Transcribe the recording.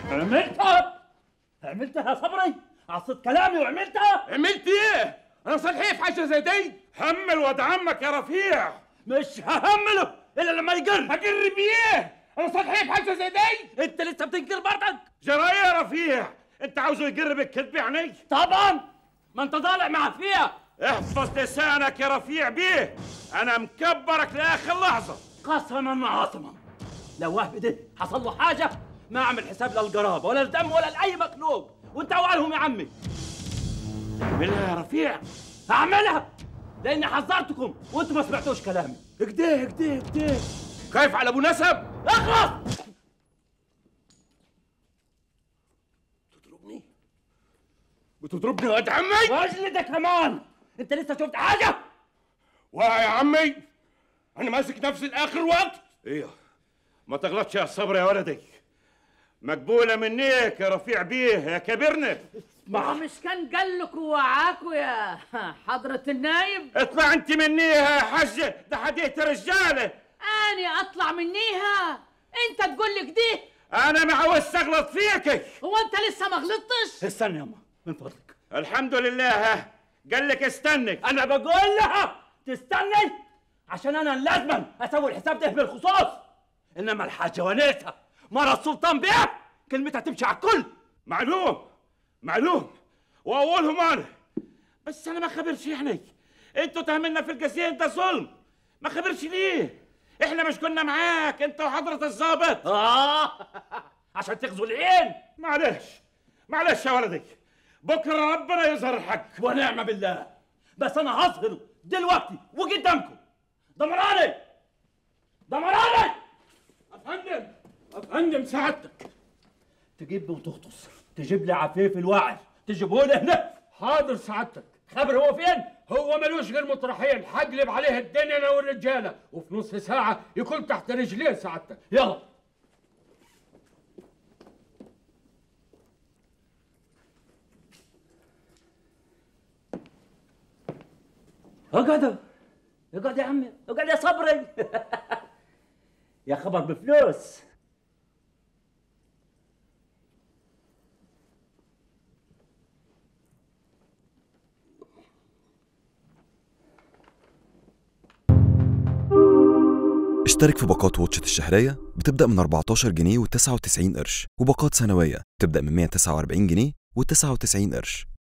عملتها عملتها صبري عصيت كلامي وعملتها عملت ايه؟ انا صحيح حاجه زي دي حمل واد عمك يا رفيع مش ههمله الا لما يقر اقر بايه؟ انا صحيح حاجه زي دي انت لسه بتنكر برضك جرايه يا رفيع انت عاوزه يقر بالكذب يعني طبعا ما انت طالع مع فيها احفظ لسانك يا رفيع بيه انا مكبرك لاخر لحظه قسما عظما لو وهب ده حصل له حاجه ما اعمل حساب للقرابه ولا الدم ولا لاي مخلوق وانت اوعالهم يا عمي اعملها يا رفيع اعملها لاني حذرتكم وانتم ما سمعتوش كلامي كده كده كده كيف على ابو نسب اخلص تضربني بتضربني واد عمي واجلدك كمان انت لسه شفت حاجه واه يا عمي انا ماسك نفسي لاخر وقت ايوه ما تغلطش يا صبر يا ولدي مقبوله منيك يا رفيع بيه يا كبرنا ما مش كان قال لك وعاكوا يا حضرة النايب اطلع انت منيها يا حجه ده حديث رجاله اني اطلع منيها انت تقول لك دي انا ما عاوز اغلط فيكي هو انت لسه ما غلطتش استنى ياما من فضلك الحمد لله ها قال لك استني انا بقول لها تستني عشان انا لازم اسوي الحساب ده بالخصوص انما الحاجه ونيسه مرة السلطان بيه كلمتها تمشي على الكل معلوم معلوم واولهم انا بس انا ما خبرش يعني انتوا تهملنا في القسيم ده ظلم ما خبرش ليه احنا مش كنا معاك انت وحضرة الضابط اه عشان تغزو العين معلش معلش يا ولدي بكره ربنا يظهر الحق ونعم بالله بس انا هظهره دلوقتي وقدامكم ضمراني ضمراني افندم افندم سعادتك تجيب وتغطس تجيب لي عفيف الواعي تجيبه لي هنا حاضر سعادتك خبر هو فين هو ملوش غير مطرحين حقلب عليه الدنيا انا والرجاله وفي نص ساعه يكون تحت رجليه سعادتك يلا اقعدوا اقعد يا عمي اقعد يا صبري يا خبر بفلوس اشترك في باقات واتشت الشهرية بتبدأ من 14 جنيه و99 قرش وباقات سنوية بتبدأ من 149 جنيه و99 قرش